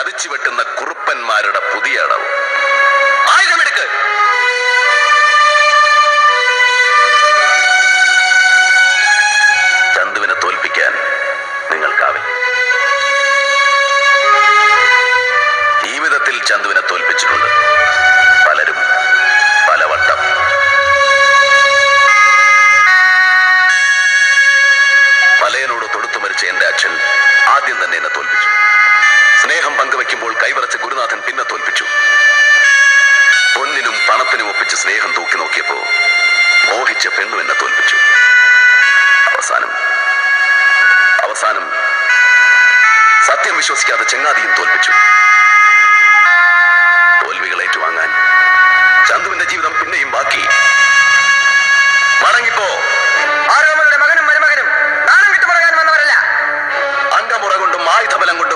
ചതിച്ചു വെട്ടുന്ന കുറുപ്പന്മാരുടെ പുതിയ അടവ് ആയുധമെടുക്ക് ചന്തുവിനെ തോൽപ്പിക്കാൻ നിങ്ങൾക്കാവില്ല ജീവിതത്തിൽ ചന്തുവിനെ തോൽപ്പിച്ചിട്ടുണ്ട് പലരും പലവട്ടം മലയനോട് തൊടുത്തു മരിച്ച എന്റെ അച്ഛൻ ആദ്യം തന്നെ എന്നെ തോൽപ്പിച്ചു സ്നേഹം പങ്കുവെക്കുമ്പോൾ കൈവറച്ച ഗുരുനാഥൻ പിന്നെ തോൽപ്പിച്ചു പൊന്നിനും പണത്തിനും ഒപ്പിച്ച് സ്നേഹം തൂക്കി നോക്കിയപ്പോ മോഹിച്ച പെണ്ണു എന്നെ തോൽപ്പിച്ചു അവസാനം അവസാനം സത്യം വിശ്വസിക്കാതെ ചെങ്ങാതിയും തോൽപ്പിച്ചു തോൽവികൾ ഏറ്റുവാങ്ങാൻ ചന്തുവിന്റെ ജീവിതം പിന്നെയും ബാക്കി മടങ്ങിപ്പോ ആരോമലുടെ മകനും മരുമകനും നാണം വിട്ടു പറയാൻ വന്നവരല്ല അംഗമുറ കൊണ്ടും ആയുധബലം കൊണ്ടും